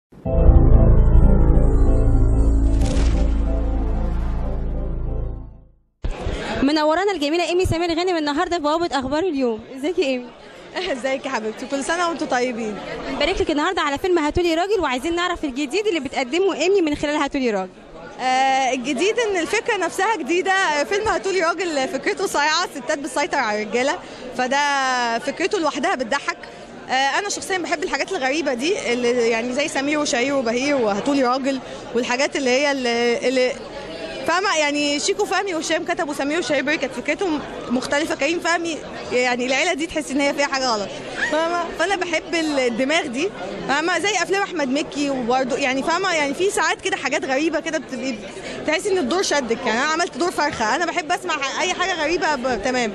منورانا الجميله ايمي سمير غانم النهارده في بوابه اخبار اليوم ازيك يا ايمي ازيك يا حبيبتي كل سنه وانتم طيبين بنبارك لك النهارده على فيلم هاتولي راجل وعايزين نعرف الجديد اللي بتقدمه ايمي من خلال هاتولي راجل آه الجديد ان الفكره نفسها جديده آه، فيلم هاتولي راجل فكرته صايعه الستات بتسيطر على الرجاله فده فكرته لوحدها بتضحك آه انا شخصيا بحب الحاجات الغريبه دي اللي يعني زي سمير وشهير وبهير وهاتولي راجل والحاجات اللي هي اللي, اللي فاهمة يعني شيكو فهمي وهشام كتبوا سمير وشهير بري كانت فكرتهم مختلفة كريم فهمي يعني العيلة دي تحس ان هي فيها حاجة غلط فاهمة فانا بحب الدماغ دي فاهمة زي افلام احمد مكي وبرده يعني فاهمة يعني في ساعات كده حاجات غريبة كده بتبقي تحسي ان الدور شدك يعني انا عملت دور فرخة انا بحب اسمع اي حاجة غريبة ب... تمام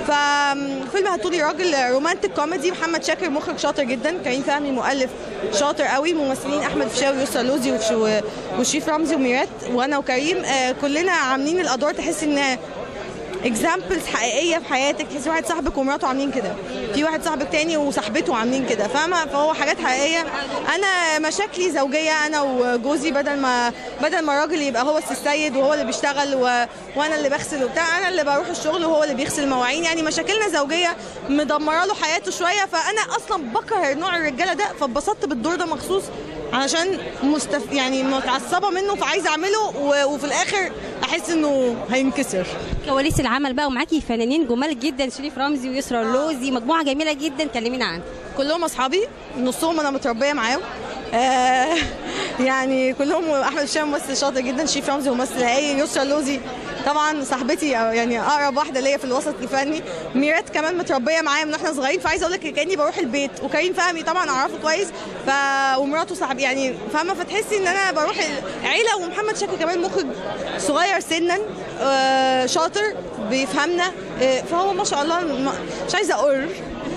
ففيلم هاتولي راجل رومانتك كوميدي محمد شاكر مخرج شاطر جدا كريم فهمي مؤلف شاطر قوي ممثلين احمد فيشاوي ويسرا لوزي وش- وشريف رمزي وميرات وانا وكريم آه، كلنا عاملين الادوار تحس ان اكزامبلز حقيقيه في حياتك تحسي واحد صاحبك ومراته عاملين كده في واحد صاحبك تاني وصاحبته عاملين كده فاهمه فهو حاجات حقيقيه انا مشاكلي زوجيه انا وجوزي بدل ما بدل ما الراجل يبقى هو السيد وهو اللي بيشتغل و... وانا اللي بغسل وبتاع انا اللي بروح الشغل وهو اللي بيغسل المواعين يعني مشاكلنا زوجيه مدمره له حياته شويه فانا اصلا بكره نوع الرجاله ده فاتبسطت بالدور ده مخصوص علشان مستف... يعني متعصبه منه فعايزه اعمله و... وفي الاخر احس انه هينكسر كواليس العمل بقى ومعاكي فنانين جمال جدا شريف رمزي ويسرا اللوزي مجموعه جميله جدا كلمينا عنها كلهم اصحابي نصهم انا متربيه معاهم آه يعني كلهم احمد هشام ممثل شاطر جدا شريف رمزي ممثل هايل يسرا لوزي طبعا صاحبتي أو يعني اقرب واحده ليا في الوسط الفني ميرات كمان متربيه معايا من واحنا صغيرين فعايزه اقول لك كاني بروح البيت وكريم فهمي طبعا اعرفه كويس ف ومراته صاحب يعني فاهمه فتحسي ان انا بروح العيله ومحمد شاكر كمان مخرج صغير سنا آه شاطر بيفهمنا آه فهو ما شاء الله ما- مش عايزه اقول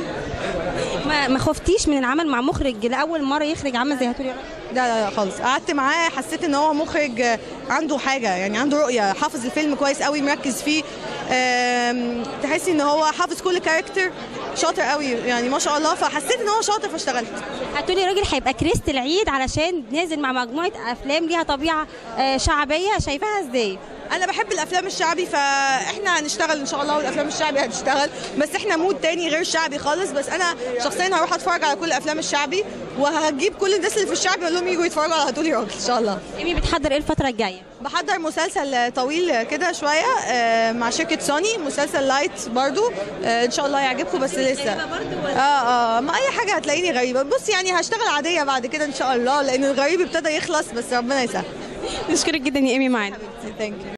ما, ما خفتيش من العمل مع مخرج لاول مره يخرج عمل زي هاتولي راجل لا لا لا خالص قعدت معاه حسيت ان هو مخرج آه، عنده حاجه يعني عنده رؤيه حافظ الفيلم كويس قوي مركز فيه آم، تحسي ان هو حافظ كل كاركتر شاطر قوي يعني ما شاء الله فحسيت ان هو شاطر فاشتغلت هاتولي راجل هيبقى كريست العيد علشان نازل مع مجموعه افلام ليها طبيعه آه، شعبيه شايفاها ازاي انا بحب الافلام الشعبي فاحنا هنشتغل ان شاء الله والافلام الشعبي هتشتغل بس احنا مود تاني غير شعبي خالص بس انا شخصيا هروح اتفرج على كل الافلام الشعبي وهجيب كل الناس اللي في الشعبي اقول لهم يجوا يتفرجوا على هاتولي راجل ان شاء الله ايمي بتحضر ايه الفتره الجايه بحضر مسلسل طويل كده شويه آه، مع شركه سوني مسلسل لايت برضو آه، ان شاء الله يعجبكم بس لسه اه اه ما اي حاجه هتلاقيني غريبه بص يعني هشتغل عاديه بعد كده ان شاء الله لان الغريب ابتدى يخلص بس ربنا يسهل نشكرك جدا يا ايمي معانا ثانك يو